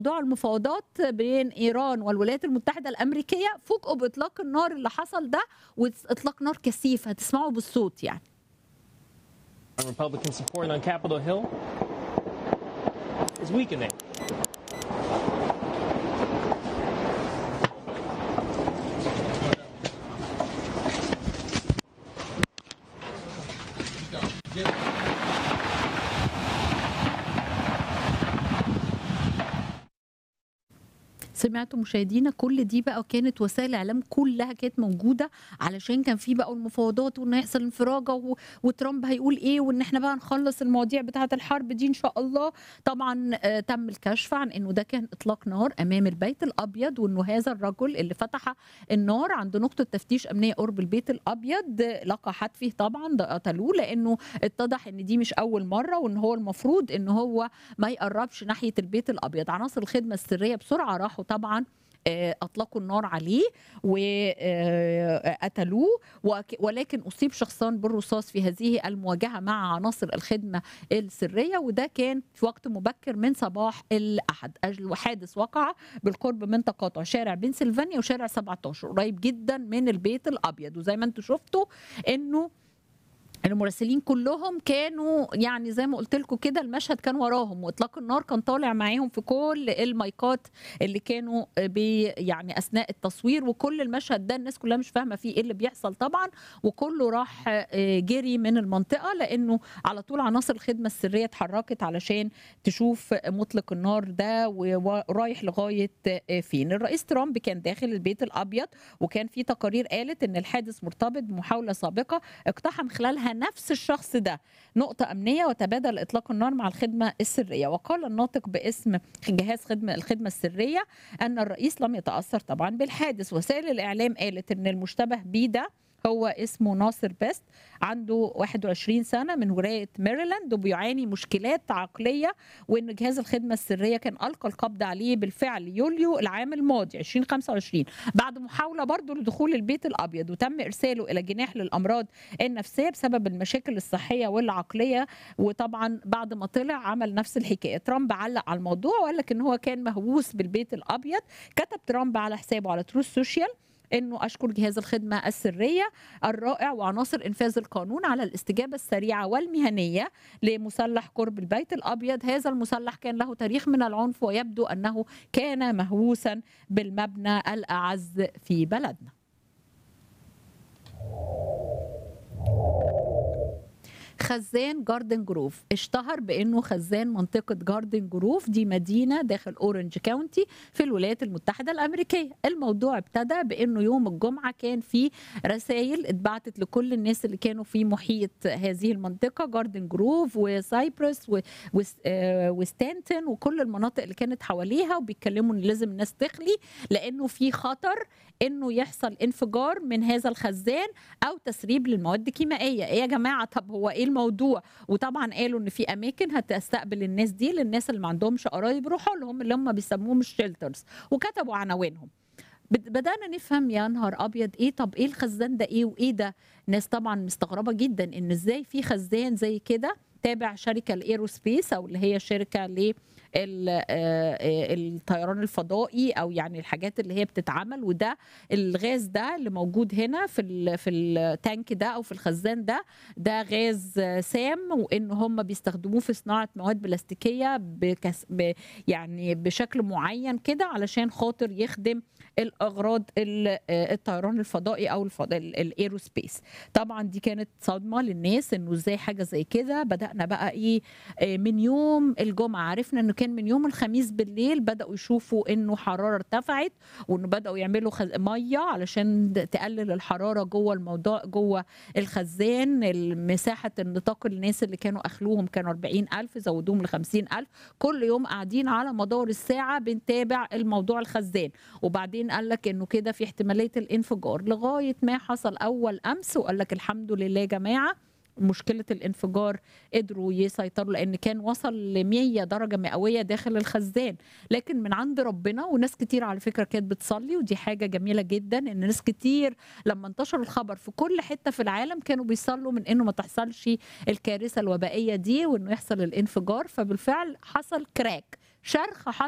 موضوع المفاوضات بين ايران والولايات المتحده الامريكيه فوجئوا باطلاق النار اللي حصل ده واطلاق نار كثيف هتسمعوا بالصوت يعني Republican support on Capitol Hill is weakening. سمعتوا مشاهدينا كل دي بقى كانت وسائل الاعلام كلها كانت موجوده علشان كان في بقى المفاوضات وان هيحصل انفراجه و... وترامب هيقول ايه وان احنا بقى نخلص المواضيع بتاعه الحرب دي ان شاء الله طبعا آه تم الكشف عن انه ده كان اطلاق نار امام البيت الابيض وانه هذا الرجل اللي فتح النار عند نقطه تفتيش امنيه قرب البيت الابيض لقى حتفه طبعا ده قتلوه لانه اتضح ان دي مش اول مره وان هو المفروض ان هو ما يقربش ناحيه البيت الابيض عناصر الخدمه السريه بسرعه راحوا طبعا اطلقوا النار عليه وقتلوه ولكن اصيب شخصان بالرصاص في هذه المواجهه مع عناصر الخدمه السريه وده كان في وقت مبكر من صباح الاحد الحادث وقع بالقرب من تقاطع شارع بنسلفانيا وشارع 17 قريب جدا من البيت الابيض وزي ما انتم شفتوا انه المراسلين كلهم كانوا يعني زي ما قلت لكم كده المشهد كان وراهم واطلاق النار كان طالع معاهم في كل المايكات اللي كانوا بي يعني اثناء التصوير وكل المشهد ده الناس كلها مش فاهمه فيه ايه اللي بيحصل طبعا وكله راح جري من المنطقه لانه على طول عناصر الخدمه السريه اتحركت علشان تشوف مطلق النار ده ورايح لغايه فين الرئيس ترامب كان داخل البيت الابيض وكان في تقارير قالت ان الحادث مرتبط بمحاوله سابقه اقتحم خلالها نفس الشخص ده نقطة أمنية وتبادل إطلاق النار مع الخدمة السرية وقال الناطق باسم جهاز خدمة الخدمة السرية أن الرئيس لم يتأثر طبعا بالحادث وسائل الإعلام قالت أن المشتبه بيه ده هو اسمه ناصر بيست عنده 21 سنة من ولاية ميريلاند وبيعاني مشكلات عقلية وإن جهاز الخدمة السرية كان ألقى القبض عليه بالفعل يوليو العام الماضي 2025 بعد محاولة برضه لدخول البيت الأبيض وتم إرساله إلى جناح للأمراض النفسية بسبب المشاكل الصحية والعقلية وطبعا بعد ما طلع عمل نفس الحكاية ترامب علق على الموضوع وقال لك إن هو كان مهووس بالبيت الأبيض كتب ترامب على حسابه على تروس سوشيال انه اشكر جهاز الخدمه السريه الرائع وعناصر انفاذ القانون على الاستجابه السريعه والمهنيه لمسلح قرب البيت الابيض هذا المسلح كان له تاريخ من العنف ويبدو انه كان مهووسا بالمبنى الاعز في بلدنا خزان جاردن جروف اشتهر بانه خزان منطقه جاردن جروف دي مدينه داخل اورنج كاونتي في الولايات المتحده الامريكيه الموضوع ابتدى بانه يوم الجمعه كان في رسائل اتبعتت لكل الناس اللي كانوا في محيط هذه المنطقه جاردن جروف وسايبرس وستانتون وكل المناطق اللي كانت حواليها وبيتكلموا ان لازم الناس تخلي لانه في خطر انه يحصل انفجار من هذا الخزان او تسريب للمواد الكيميائيه ايه يا جماعه طب هو ايه الموضوع وطبعا قالوا ان في اماكن هتستقبل الناس دي للناس اللي ما عندهمش قرايب يروحوا لهم اللي هم بيسموهم الشيلترز وكتبوا عناوينهم بدانا نفهم يا نهار ابيض ايه طب ايه الخزان ده ايه وايه ده ناس طبعا مستغربه جدا ان ازاي في خزان زي كده تابع شركه الايروسبيس او اللي هي شركه ل الطيران الفضائي او يعني الحاجات اللي هي بتتعمل وده الغاز ده اللي موجود هنا في ال في التانك ده او في الخزان ده ده غاز سام وان هم بيستخدموه في صناعه مواد بلاستيكيه بكس ب يعني بشكل معين كده علشان خاطر يخدم الاغراض الطيران الفضائي او الفضاء الايروسبيس طبعا دي كانت صدمه للناس انه ازاي حاجه زي كده بدانا بقى ايه من يوم الجمعه عرفنا انه كان من يوم الخميس بالليل بداوا يشوفوا انه حراره ارتفعت وانه بداوا يعملوا خز... ميه علشان تقلل الحراره جوه الموضوع جوه الخزان مساحه النطاق الناس اللي كانوا اخلوهم كانوا 40000 زودوهم ل 50000 كل يوم قاعدين على مدار الساعه بنتابع الموضوع الخزان وبعدين قال لك انه كده في احتماليه الانفجار لغايه ما حصل اول امس وقال لك الحمد لله يا جماعه مشكله الانفجار قدروا يسيطروا لان كان وصل ل 100 درجه مئويه داخل الخزان لكن من عند ربنا وناس كتير على فكره كانت بتصلي ودي حاجه جميله جدا ان ناس كتير لما انتشر الخبر في كل حته في العالم كانوا بيصلوا من انه ما تحصلش الكارثه الوبائيه دي وانه يحصل الانفجار فبالفعل حصل كراك شرخ حصل